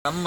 நம்ம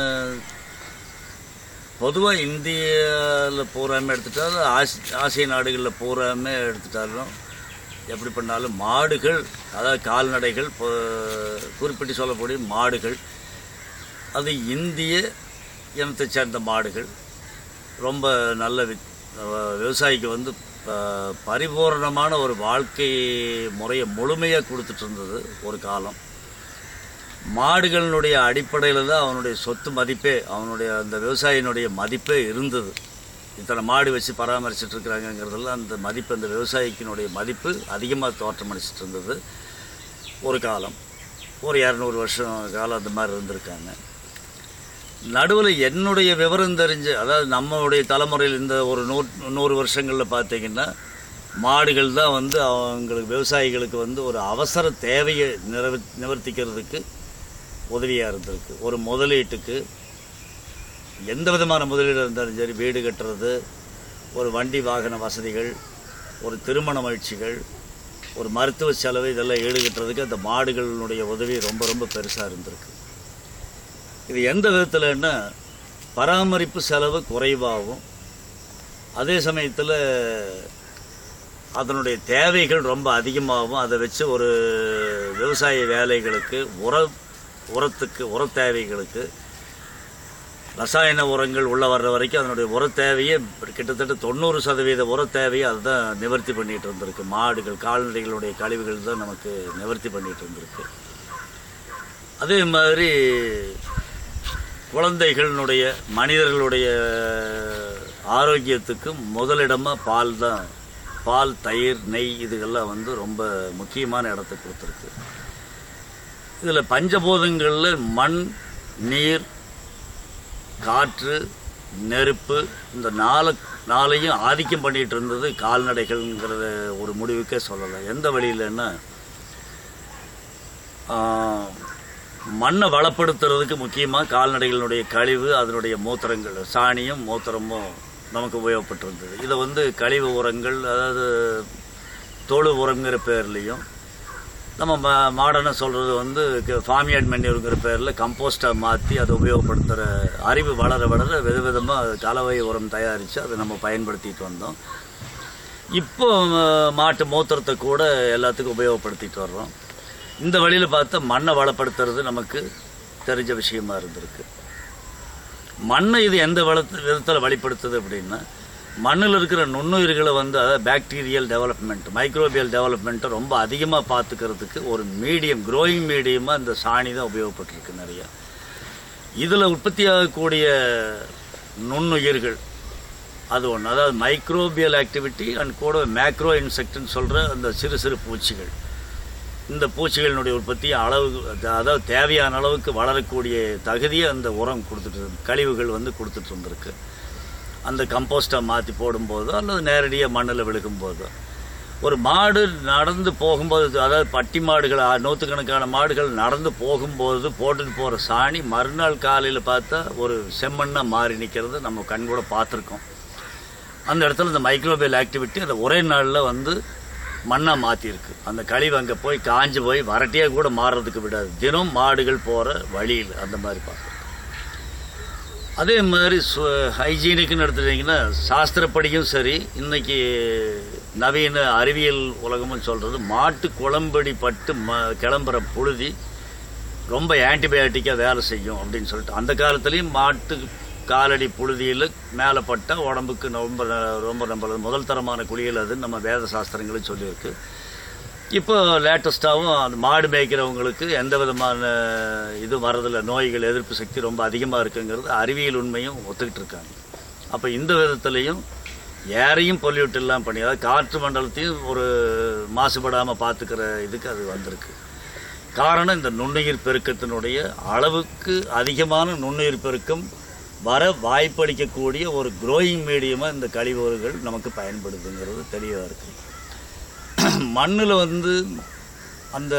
பொதுவாக இந்தியாவில் பூராமே எடுத்துட்டாலும் ஆசி ஆசிய நாடுகளில் பூராமே எடுத்துட்டாலும் எப்படி பண்ணாலும் மாடுகள் அதாவது கால்நடைகள் இப்போ குறிப்பிட்டு சொல்லக்கூடிய மாடுகள் அது இந்திய இனத்தை சேர்ந்த மாடுகள் ரொம்ப நல்ல வி அஹ் விவசாயிக்கு வந்து ப- பரிபூரணமான ஒரு வாழ்க்கை முறையை முழுமையாக கொடுத்துட்டு இருந்தது ஒரு காலம் மாடுகளினுடைய அடிப்படையில் தான் அவனுடைய சொத்து மதிப்பே அவனுடைய அந்த விவசாயினுடைய மதிப்பே இருந்தது இத்தனை மாடு வச்சு பராமரிச்சுட்டு இருக்கிறாங்கங்கிறதுல அந்த மதிப்பு அந்த விவசாயிக்கினுடைய மதிப்பு அதிகமாக தோற்றமடிச்சிட்டு இருந்தது ஒரு காலம் ஒரு இரநூறு வருஷம் காலம் அந்த மாதிரி இருந்திருக்காங்க நடுவில் என்னுடைய விவரம் தெரிஞ்சு அதாவது நம்மளுடைய தலைமுறையில் இந்த ஒரு நூறு நூறு வருஷங்களில் பார்த்தீங்கன்னா மாடுகள் தான் வந்து அவங்களுக்கு விவசாயிகளுக்கு வந்து ஒரு அவசர தேவையை நிறவு நிவர்த்திக்கிறதுக்கு உதவியாக இருந்திருக்கு ஒரு முதலீட்டுக்கு எந்த விதமான முதலீடு இருந்தாலும் சரி வீடு கட்டுறது ஒரு வண்டி வாகன வசதிகள் ஒரு திருமண மகிழ்ச்சிகள் ஒரு மருத்துவ செலவு இதெல்லாம் ஈடுகட்டுறதுக்கு அந்த மாடுகளினுடைய உதவி ரொம்ப ரொம்ப பெருசாக இருந்திருக்கு இது எந்த விதத்தில்னா பராமரிப்பு செலவு குறைவாகவும் அதே சமயத்தில் அதனுடைய தேவைகள் ரொம்ப அதிகமாகவும் அதை வச்சு ஒரு விவசாய வேலைகளுக்கு உர உரத்துக்கு உர தேவைகளுக்கு ரசாயன உரங்கள் உள்ள வர்ற வரைக்கும் அதனுடைய உர தேவையே கிட்டத்தட்ட தொண்ணூறு சதவீத உர தேவையை அதுதான் நிவர்த்தி பண்ணிட்டு இருந்திருக்கு மாடுகள் கால்நடைகளுடைய கழிவுகள் தான் நமக்கு நிவர்த்தி பண்ணிட்டு இருந்திருக்கு அதே மாதிரி குழந்தைகளினுடைய மனிதர்களுடைய ஆரோக்கியத்துக்கு முதலிடமாக பால் தான் பால் தயிர் நெய் இதுகெல்லாம் வந்து ரொம்ப முக்கியமான இடத்தை கொடுத்துருக்கு இதில் பஞ்சபூதங்களில் மண் நீர் காற்று நெருப்பு இந்த நாலு நாளையும் ஆதிக்கம் பண்ணிட்டு இருந்தது கால்நடைகள்ங்கிறத ஒரு முடிவுக்கே சொல்லலாம் எந்த வழியிலன்னா ஆஹ், மண்ணை வளப்படுத்துறதுக்கு முக்கியமாக கால்நடைகளுடைய கழிவு அதனுடைய மூத்திரங்கள் சாணியும் மூத்திரமும் நமக்கு உபயோகப்பட்டிருந்தது இதை வந்து கழிவு உரங்கள் அதாவது தொழு உரங்கிற பேர்லேயும் நம்ம மா மாடர்னாக சொல்கிறது வந்து ஃபார்மியாட் மென்யூருங்கிற பேரில் கம்போஸ்டாக மாற்றி அதை உபயோகப்படுத்துகிற அறிவு வளர வளர விதவிதமாக கலவை உரம் தயாரித்து அதை நம்ம பயன்படுத்திட்டு வந்தோம் இப்போ அஹ், மாட்டு மூத்திரத்தை கூட எல்லாத்துக்கும் உபயோகப்படுத்திட்டு வர்றோம் இந்த வழியில் பார்த்தா மண்ணை வளப்படுத்துறது நமக்கு தெரிஞ்ச விஷயமா இருந்திருக்கு மண்ணை இது எந்த வளத்து விதத்தில் வழிப்படுத்துது அப்படின்னா மண்ணில் இருக்கிற நுண்ணுயிர்களை வந்து அதாவது பாக்டீரியல் டெவலப்மெண்ட் மைக்ரோபியல் டெவலப்மெண்ட்டை ரொம்ப அதிகமாக பார்த்துக்கிறதுக்கு ஒரு மீடியம் க்ரோயிங் மீடியமாக இந்த சாணி தான் உபயோகப்பட்டிருக்கு நிறைய இதில் உற்பத்தியாகக்கூடிய நுண்ணுயிர்கள் அது ஒன்று அதாவது மைக்ரோபியல் ஆக்டிவிட்டி அண்ட் கூட மேக்ரோ இன்செக்ட்னு சொல்கிற அந்த சிறு சிறு பூச்சிகள் இந்த பூச்சிகளினுடைய உற்பத்தி அளவு அதாவது தேவையான அளவுக்கு வளரக்கூடிய தகுதியை அந்த உரம் கொடுத்துட்டு இருந்து- கழிவுகள் வந்து கொடுத்துட்டு இருந்திருக்கு அந்த கம்போஸ்ட்டை மாற்றி போடும்போதோ அல்லது நேரடியாக மண்ணில் விழுகும்போதோ ஒரு மாடு நடந்து போகும்போது அதாவது பட்டி மாடுகள் ஆ- நூற்றுக்கணக்கான மாடுகள் நடந்து போகும்போது போட்டுட்டு போகிற சாணி மறுநாள் காலையில் பார்த்தா ஒரு செம்மண்ணாக மாறி நிற்கிறத நம்ம கண் கூட பார்த்துருக்கோம் அந்த இடத்துல இந்த மைக்ரோபியல் ஆக்டிவிட்டி அந்த ஒரே நாளில் வந்து மண்ணாக மாற்றிருக்கு அந்த கழிவு அங்கே போய் காஞ்சு போய் வரட்டியாக கூட மாறுறதுக்கு விடாது தினம் மாடுகள் போகிற வழியில் அந்த மாதிரி பார்க்குறோம் அதே மாதிரி ஹைஜீனிக்குன்னு எடுத்துட்டிங்கன்னா சாஸ்திரப்படியும் சரி இன்னைக்கு நவீன அறிவியல் உலகமும் சொல்கிறது மாட்டு குளம்படி பட்டு ம கிளம்புற புழுதி ரொம்ப ஆன்டிபயோட்டிக்காக வேலை செய்யும் அப்படின்னு சொல்லிட்டு அந்த காலத்துலேயும் மாட்டு காலடி புழுதியில் மேலே பட்டால் உடம்புக்கு ரொம்ப ரொம்ப ரொம்ப முதல் தரமான குளியல் அதுன்னு நம்ம வேத சாஸ்திரங்களும் சொல்லியிருக்கு இப்போ லேட்டஸ்ட்டாகவும் அந்த மாடு மேய்க்கிறவங்களுக்கு எந்த விதமான இது வரதில்லை நோய்கள் எதிர்ப்பு சக்தி ரொம்ப அதிகமாக இருக்குங்கிறது அறிவியல் உண்மையும் ஒத்துக்கிட்டு இருக்காங்க அப்போ இந்த விதத்துலையும் ஏரையும் பொல்யூட் இல்லாமல் பண்ணி அதாவது காற்று மண்டலத்தையும் ஒரு மாசுபடாமல் பார்த்துக்கிற இதுக்கு அது வந்திருக்கு காரணம் இந்த நுண்ணுயிர் பெருக்கத்தினுடைய அளவுக்கு அதிகமான நுண்ணுயிர் பெருக்கம் வர வாய்ப்பளிக்கக்கூடிய ஒரு க்ரோயிங் மீடியமாக இந்த கழிவுகள் நமக்கு பயன்படுதுங்கிறது தெளிவாக இருக்குது மண்ணில் வந்து அந்த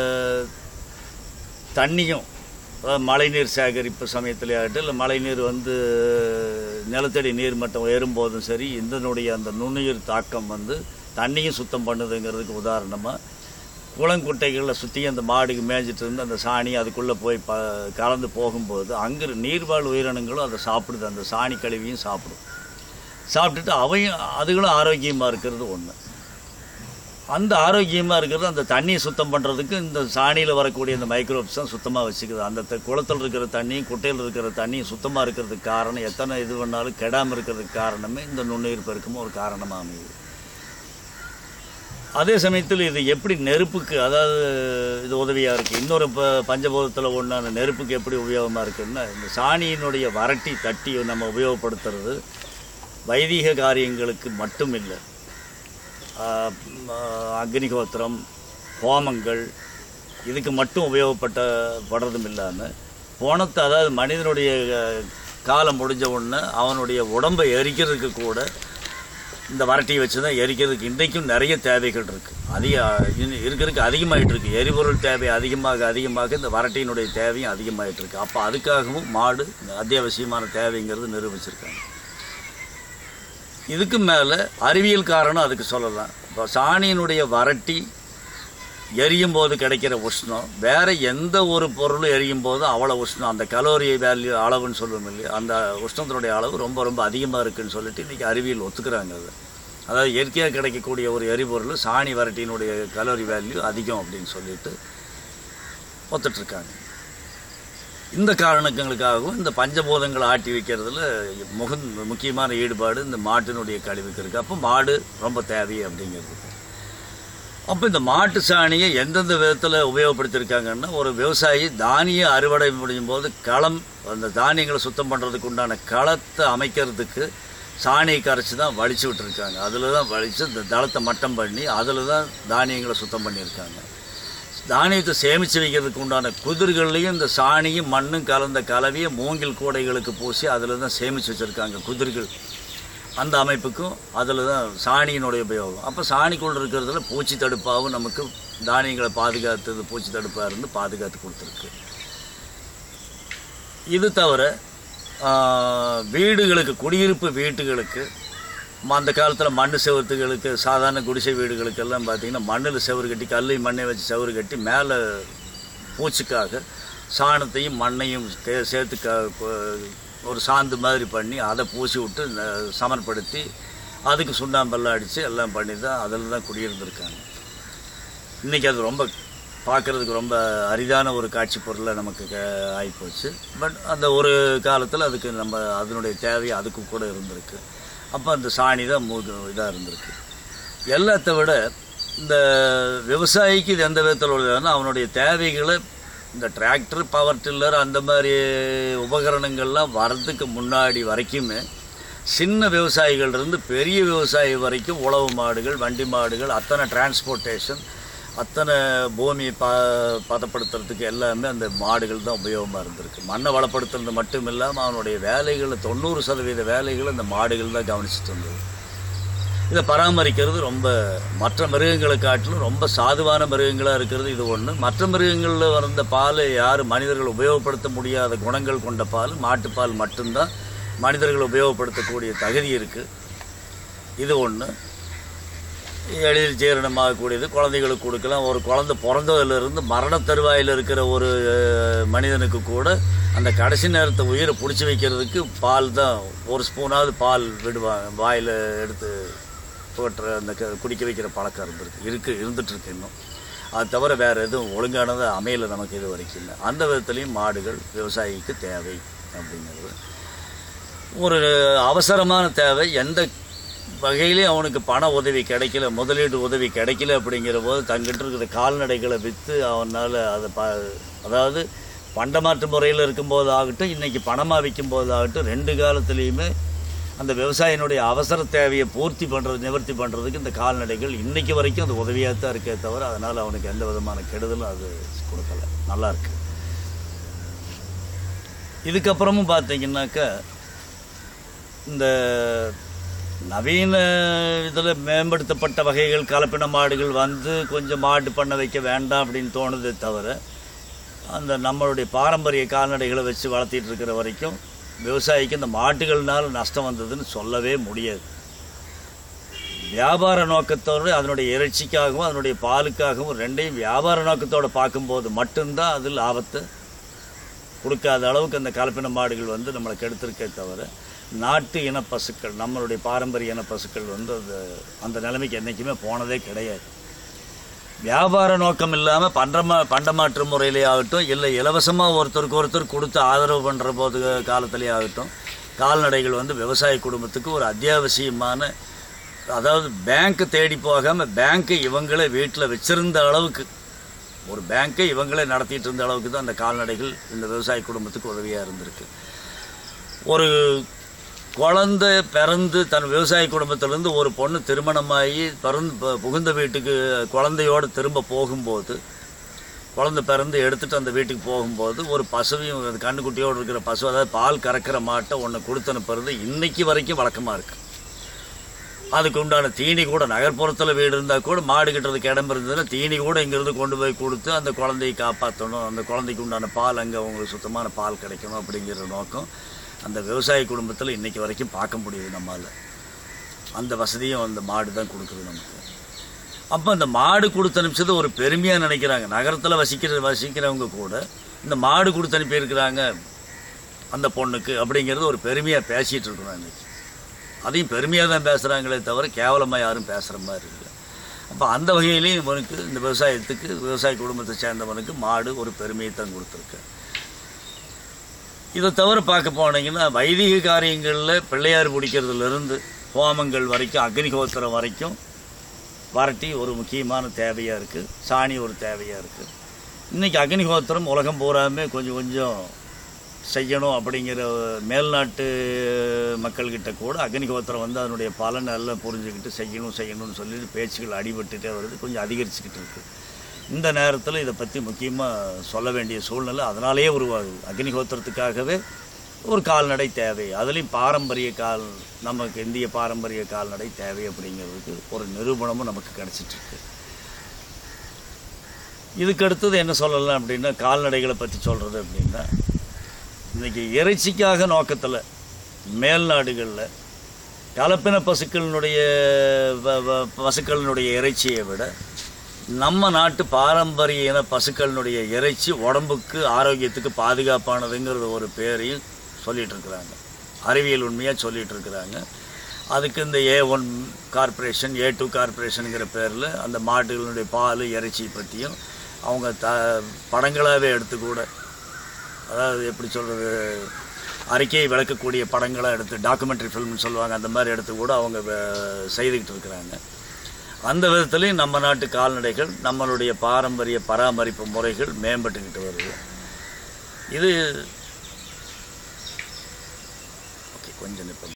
தண்ணியும் அதாவது மழைநீர் சேகரிப்பு சமயத்தில் ஆகட்டும் இல்லை மழைநீர் வந்து நிலத்தடி நீர் மட்டம் உயரும்போதும் சரி இதனுடைய அந்த நுண்ணுயிர் தாக்கம் வந்து தண்ணியும் சுத்தம் பண்ணுதுங்கிறதுக்கு உதாரணமாக குளங்குட்டைகளில் சுற்றி அந்த மாடுக்கு மேய்ஞ்சிட்டு இருந்து அந்த சாணி அதுக்குள்ளே போய் ப கலந்து போகும்போது அங்கே நீர்வாழ் உயிரினங்களும் அதை சாப்பிடுது அந்த சாணி கழுவியும் சாப்பிடும் சாப்பிட்டுட்டு அவையும் அதுகளும் ஆரோக்கியமாக இருக்கிறது ஒன்று அந்த ஆரோக்கியமாக இருக்கிறது அந்த தண்ணியை சுத்தம் பண்ணுறதுக்கு இந்த சாணியில் வரக்கூடிய இந்த மைக்ரோப்ஸ் தான் சுத்தமாக வச்சுக்குது அந்த த- குளத்துல இருக்கிற தண்ணியும் குட்டையில் இருக்கிற தண்ணியும் சுத்தமாக இருக்கிறதுக்கு காரணம் எத்தனை இது பண்ணாலும் கெடாமல் இருக்கிறதுக்கு காரணமே இந்த நுண்ணுயிர் பெருக்கமும் ஒரு காரணமாக அமையுது அதே சமயத்தில் இது எப்படி நெருப்புக்கு அதாவது இது உதவியாக இருக்குது இன்னொரு ப பஞ்சபூதத்தில் ஒன்றான நெருப்புக்கு எப்படி உபயோகமாக இருக்குன்னா இந்த சாணியினுடைய வரட்டி தட்டி நம்ம உபயோகப்படுத்துறது வைதிக காரியங்களுக்கு மட்டும் இல்லை ஆஹ் ஆஹ் அக்னிஹோத்திரம் ஹோமங்கள் இதுக்கு மட்டும் உபயோகப்பட்ட படுறதும் இல்லாமல் போனத்தை அதாவது மனிதனுடைய அஹ், காலம் முடிஞ்ச உடனே அவனுடைய உடம்பை எரிக்கிறதுக்கு கூட இந்த வரட்டியை வச்சு தான் எரிக்கிறதுக்கு இன்றைக்கும் நிறைய தேவைகள் இருக்குது அதிக இன்னும் இருக்கிறதுக்கு அதிகமாயிட்டு இருக்கு எரிபொருள் தேவை அதிகமாக அதிகமாக இந்த வரட்டியினுடைய தேவையும் அதிகமாயிட்டு இருக்கு அப்போ அதுக்காகவும் மாடு அத்தியாவசியமான தேவைங்கிறது நிரூபிச்சிருக்காங்க இதுக்கு மேலே அறிவியல் காரணம் அதுக்கு சொல்லலாம் இப்போ சாணியினுடைய வரட்டி எரியும் போது கிடைக்கிற உஷ்ணம் வேற எந்த ஒரு பொருளும் எரியும் போது அவ்வளோ உஷ்ணம் அந்த கலோரி வேல்யூ அளவுன்னு சொல்லுவோம் இல்லையா அந்த உஷ்ணத்தினுடைய அளவு ரொம்ப ரொம்ப அதிகமாக இருக்குன்னு சொல்லிட்டு இன்றைக்கி அறிவியல் ஒத்துக்கிறாங்க அது அதாவது இயற்கையாக கிடைக்கக்கூடிய ஒரு எரிபொருள் சாணி வரட்டியினுடைய கலோரி வேல்யூ அதிகம் அப்படின்னு சொல்லிட்டு ஒத்துட்ருக்காங்க இந்த காரணங்களுக்காகவும் இந்த பஞ்சபூதங்களை ஆட்டி வைக்கிறதுல முக முக்கியமான ஈடுபாடு இந்த மாட்டினுடைய கழிவுக்கு இருக்குது அப்போ மாடு ரொம்ப தேவை அப்படிங்கிறது அப்போ இந்த மாட்டு சாணியை எந்தெந்த விதத்தில் உபயோகப்படுத்தியிருக்காங்கன்னா ஒரு விவசாயி தானிய அறுவடை முடியும் போது களம் அந்த தானியங்களை சுத்தம் பண்ணுறதுக்கு உண்டான களத்தை அமைக்கிறதுக்கு சாணியை கரைச்சி தான் வலிச்சு விட்டுருக்காங்க அதில் தான் வலிச்சு இந்த தளத்தை மட்டம் பண்ணி அதில் தான் தானியங்களை சுத்தம் பண்ணியிருக்காங்க தானியத்தை சேமித்து வைக்கிறதுக்கு உண்டான குதிர்கள்லையும் இந்த சாணியும் மண்ணும் கலந்த கலவையை மூங்கில் கூடைகளுக்கு பூசி அதில் தான் சேமித்து வச்சுருக்காங்க குதிர்கள் அந்த அமைப்புக்கும் அதில் தான் சாணியினுடைய உபயோகம் அப்போ சாணிக்குள்ள இருக்கிறதுல பூச்சி தடுப்பாகவும் நமக்கு தானியங்களை பாதுகாத்தது பூச்சி தடுப்பாக இருந்து பாதுகாத்து கொடுத்துருக்கு இது தவிர ஆஹ், வீடுகளுக்கு குடியிருப்பு வீட்டுகளுக்கு ம- அந்த காலத்தில் மண் செவத்துகளுக்கு சாதாரண குடிசை வீடுகளுக்கெல்லாம் பார்த்தீங்கன்னா மண்ணில் செவுறு கட்டி கல்லை மண்ணை வச்சு செவுறு கட்டி மேலே பூச்சிக்காக சாணத்தையும் மண்ணையும் தே- சேர்த்து க கொ- ஒரு சாந்து மாதிரி பண்ணி அதை பூசி விட்டு ந- சமன்படுத்தி அதுக்கு சுண்ணாம்பெல்லாம் அடித்து எல்லாம் பண்ணி தான் அதில் தான் குடியிருந்திருக்காங்க இன்றைக்கி அது ரொம்ப பார்க்குறதுக்கு ரொம்ப அரிதான ஒரு காட்சி பொருளை நமக்கு க- ஆகிப்போச்சு பட் அந்த ஒரு காலத்தில் அதுக்கு நம்ம அதனுடைய தேவை அதுக்கு கூட இருந்திருக்கு அப்போ அந்த சாணி தான் மூ இதாக இருந்திருக்கு எல்லாத்த விட இந்த விவசாயிக்கு இது எந்த விதத்தில் உள்ளதுன்னா அவனுடைய தேவைகளை இந்த டிராக்டர் பவர் டில்லர் அந்த மாதிரி உபகரணங்கள்லாம் வர்றதுக்கு முன்னாடி வரைக்குமே சின்ன விவசாயிகள் இருந்து பெரிய விவசாயி வரைக்கும் உழவு மாடுகள் வண்டி மாடுகள் அத்தனை டிரான்ஸ்போர்ட்டேஷன் அத்தனை பூமியை ப பதப்படுத்துறதுக்கு எல்லாமே அந்த மாடுகள் தான் உபயோகமாக இருந்திருக்கு மண்ணை வளப்படுத்துறது மட்டும் இல்லாமல் அவனுடைய வேலைகளை தொண்ணூறு சதவீத வேலைகளை அந்த மாடுகள் தான் கவனிச்சுட்டு இருந்தது இதை பராமரிக்கிறது ரொம்ப மற்ற மிருகங்களை காட்டிலும் ரொம்ப சாதுவான மிருகங்களாக இருக்கிறது இது ஒன்று மற்ற மிருகங்களில் வந்த பால் யாரும் மனிதர்கள் உபயோகப்படுத்த முடியாத குணங்கள் கொண்ட பால் மாட்டுப்பால் மட்டும்தான் மனிதர்கள் உபயோகப்படுத்தக்கூடிய தகுதி இருக்குது இது ஒன்று எளிதில் ஜீரணமாகக்கூடியது குழந்தைகளுக்கு கொடுக்கலாம் ஒரு குழந்தை பிறந்ததிலிருந்து மரண தருவாயில் இருக்கிற ஒரு அஹ், மனிதனுக்கு கூட அந்த கடைசி நேரத்தை உயிரை பிடிச்சி வைக்கிறதுக்கு பால் தான் ஒரு ஸ்பூனாவது பால் விடுவாங்க வாயில் எடுத்து போட்டுற அந்த க- குடிக்க வைக்கிற பழக்கம் இருந்திருக்கு இருக்கு இருந்துகிட்ருக்கு இன்னும் அது தவிர வேறு எதுவும் ஒழுங்கானது அமையல நமக்கு இது வரைக்கும் இல்லை அந்த விதத்துலேயும் மாடுகள் விவசாயிக்கு தேவை அப்படிங்கிறது ஒரு அவசரமான தேவை எந்த வகையிலையும் அவனுக்கு பண உதவி கிடைக்கல முதலீடு உதவி கிடைக்கல அப்படிங்கிற போது தங்கிட்ட இருக்கிற கால்நடைகளை விற்று அவனால் அதை ப அதாவது பண்டமாற்று முறையில் இருக்கும்போது ஆகட்டும் இன்றைக்கி பணமாக விற்கும்போது ஆகட்டும் ரெண்டு காலத்துலேயுமே அந்த விவசாயினுடைய அவசர தேவையை பூர்த்தி பண்ணுறது நிவர்த்தி பண்ணுறதுக்கு இந்த கால்நடைகள் இன்றைக்கி வரைக்கும் அது உதவியாக தான் இருக்கே தவிர அதனால் அவனுக்கு எந்த விதமான கெடுதலும் அது கொடுக்கல நல்லா இருக்கு இதுக்கப்புறமும் பார்த்தீங்கன்னாக்கா இந்த நவீன இதில் மேம்படுத்தப்பட்ட வகைகள் கலப்பின மாடுகள் வந்து கொஞ்சம் மாடு பண்ண வைக்க வேண்டாம் அப்படின்னு தோணுதே தவிர அந்த நம்மளுடைய பாரம்பரிய கால்நடைகளை வச்சு வளர்த்திட்டு இருக்கிற வரைக்கும் விவசாயிக்கு இந்த மாட்டுகள்னால நஷ்டம் வந்ததுன்னு சொல்லவே முடியாது வியாபார நோக்கத்தோடு அதனுடைய இறைச்சிக்காகவும் அதனுடைய பாலுக்காகவும் ரெண்டையும் வியாபார நோக்கத்தோடு பார்க்கும்போது மட்டும்தான் அது லாபத்தை கொடுக்காத அளவுக்கு அந்த கலப்பின மாடுகள் வந்து நம்மளை கெடுத்திருக்கே தவிர நாட்டு இன பசுக்கள் நம்மளுடைய பாரம்பரிய இன பசுக்கள் வந்து அந்த அந்த நிலைமைக்கு என்றைக்குமே போனதே கிடையாது வியாபார நோக்கம் இல்லாமல் பண்டமா பண்டமாற்று முறையிலே ஆகட்டும் இல்லை இலவசமாக ஒருத்தருக்கு ஒருத்தர் கொடுத்து ஆதரவு பண்ணுற போது காலத்திலே ஆகட்டும் கால்நடைகள் வந்து விவசாய குடும்பத்துக்கு ஒரு அத்தியாவசியமான அதாவது பேங்க்கு தேடி போகாமல் பேங்க்கு இவங்களே வீட்டில் வச்சிருந்த அளவுக்கு ஒரு பேங்க்கை இவங்களே நடத்திட்டு இருந்த அளவுக்கு தான் அந்த கால்நடைகள் இந்த விவசாய குடும்பத்துக்கு உதவியாக இருந்திருக்கு ஒரு குழந்தை பிறந்து தன் விவசாய குடும்பத்திலேருந்து ஒரு பொண்ணு திருமணமாகி பிறந்து பு- புகுந்த வீட்டுக்கு குழந்தையோடு திரும்ப போகும்போது குழந்தை பிறந்து எடுத்துட்டு அந்த வீட்டுக்கு போகும்போது ஒரு பசுவையும் அது கண்ணுக்குட்டியோடு இருக்கிற பசு அதாவது பால் கறக்கிற மாட்டை ஒன்று கொடுத்து அனுப்புறது இன்னைக்கு வரைக்கும் வழக்கமாக இருக்குது அதுக்கு உண்டான தீனி கூட நகர்ப்புறத்தில் வீடு இருந்தால் கூட மாடு கட்டுறதுக்கு இடம் இருந்ததுன்னா தீனி கூட இங்கேருந்து கொண்டு போய் கொடுத்து அந்த குழந்தையை காப்பாற்றணும் அந்த குழந்தைக்கு உண்டான பால் அங்கே அவங்களுக்கு சுத்தமான பால் கிடைக்கணும் அப்படிங்கிற நோக்கம் அந்த விவசாய குடும்பத்தில் இன்னைக்கு வரைக்கும் பார்க்க முடியுது நம்மால் அந்த வசதியும் அந்த மாடு தான் கொடுக்குது நமக்கு அப்போ அந்த மாடு கொடுத்து அனுப்பிச்சது ஒரு பெருமையாக நினைக்கிறாங்க நகரத்தில் வசிக்கிற வசிக்கிறவங்க கூட இந்த மாடு கொடுத்து அனுப்பியிருக்கிறாங்க அந்த பொண்ணுக்கு அப்படிங்கிறது ஒரு பெருமையாக பேசிகிட்டு இருக்கிறோம் இன்னைக்கு அதையும் பெருமையாக தான் பேசுகிறாங்களே தவிர கேவலமாக யாரும் பேசுகிற மாதிரி இல்லை அப்போ அந்த வகையிலையும் இவனுக்கு இந்த விவசாயத்துக்கு விவசாய குடும்பத்தை சேர்ந்தவனுக்கு மாடு ஒரு பெருமையை தான் கொடுத்துருக்கு இதை தவிர பார்க்க போனீங்கன்னா வைதிக காரியங்களில் பிள்ளையார் பிடிக்கிறதுலேருந்து ஹோமங்கள் வரைக்கும் அக்னிஹோத்திரம் வரைக்கும் வரட்டி ஒரு முக்கியமான தேவையாக இருக்குது சாணி ஒரு தேவையாக இருக்குது இன்றைக்கி அக்னிஹோத்திரம் உலகம் பூராமே கொஞ்சம் கொஞ்சம் செய்யணும் அப்படிங்கிற மேல்நாட்டு மக்கள்கிட்ட கூட அக்னிஹோத்திரம் வந்து அதனுடைய பலன் எல்லாம் புரிஞ்சுக்கிட்டு செய்யணும் செய்யணும்னு சொல்லிட்டு பேச்சுகள் அடிபட்டுட்டே வருது கொஞ்சம் அதிகரிச்சுக்கிட்டு இருக்குது இந்த நேரத்தில் இதை பற்றி முக்கியமாக சொல்ல வேண்டிய சூழ்நிலை அதனாலேயே உருவாகுது அக்னிஹோத்திரத்துக்காகவே ஒரு கால்நடை தேவை அதுலேயும் பாரம்பரிய கால் நமக்கு இந்திய பாரம்பரிய கால்நடை தேவை அப்படிங்கிறதுக்கு ஒரு நிரூபணமும் நமக்கு கிடச்சிட்ருக்கு இதுக்கு அடுத்தது என்ன சொல்லலாம் அப்படின்னா கால்நடைகளை பற்றி சொல்கிறது அப்படின்னா இன்றைக்கி இறைச்சிக்காக நோக்கத்தில் மேல்நாடுகளில் கலப்பின பசுக்களினுடைய வ- வ- பசுக்களினுடைய இறைச்சியை விட நம்ம நாட்டு பாரம்பரிய இன பசுக்களினுடைய இறைச்சி உடம்புக்கு ஆரோக்கியத்துக்கு பாதுகாப்பானதுங்கிறது ஒரு பேரையும் சொல்லிட்டு இருக்கிறாங்க அறிவியல் உண்மையாக சொல்லிட்டு இருக்கிறாங்க அதுக்கு இந்த A one corporation A two கார்ப்பரேஷனுங்கிற பேரில் அந்த மாடுகளுடைய பால் இறைச்சி பற்றியும் அவங்க த படங்களாகவே எடுத்து கூட அதாவது எப்படி சொல்கிறது அறிக்கையை விளக்கக்கூடிய படங்களை எடுத்து டாக்குமெண்ட்ரி ஃபில்ம்னு சொல்லுவாங்க அந்த மாதிரி எடுத்து கூட அவங்க வ- செய்துக்கிட்டு இருக்கிறாங்க அந்த விதத்துலேயும் நம்ம நாட்டு கால்நடைகள் நம்மளுடைய பாரம்பரிய பராமரிப்பு முறைகள் மேம்பட்டுக்கிட்டு வருது இது ஓகே கொஞ்சம் நிப்பம்